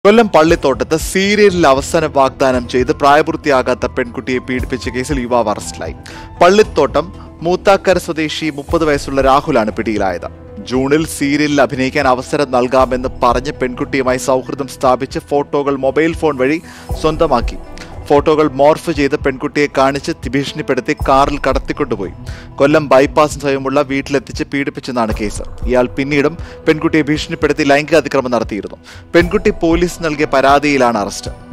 കൊല്ലം പള്ളിത്തോട്ടത്ത് സീരിയലിൽ അവസാന വാഗ്ദാനം ചെയ്ത് പ്രായപൂർത്തിയാകാത്ത പെൺകുട്ടിയെ പീഡിപ്പിച്ച കേസിൽ യുവാവ് അറസ്റ്റിലായി പള്ളിത്തോട്ടം മൂത്താക്കര സ്വദേശി മുപ്പത് വയസ്സുള്ള രാഹുലാണ് പിടിയിലായത് ജൂണിൽ സീരിയലിൽ അഭിനയിക്കാൻ അവസരം നൽകാമെന്ന് പറഞ്ഞ് പെൺകുട്ടിയുമായി സൗഹൃദം സ്ഥാപിച്ച് ഫോട്ടോകൾ മൊബൈൽ ഫോൺ വഴി സ്വന്തമാക്കി ഫോട്ടോകൾ മോർഫ് ചെയ്ത് പെൺകുട്ടിയെ കാണിച്ച് ഭീഷണിപ്പെടുത്തി കാറിൽ കടത്തിക്കൊണ്ടുപോയി കൊല്ലം ബൈപ്പാസിന് സ്വയമുള്ള വീട്ടിലെത്തിച്ച് പീഡിപ്പിച്ചെന്നാണ് കേസ് ഇയാൾ പിന്നീടും പെൺകുട്ടിയെ ഭീഷണിപ്പെടുത്തി ലൈംഗിക അതിക്രമം നടത്തിയിരുന്നു പെൺകുട്ടി പോലീസ് നൽകിയ പരാതിയിലാണ് അറസ്റ്റ്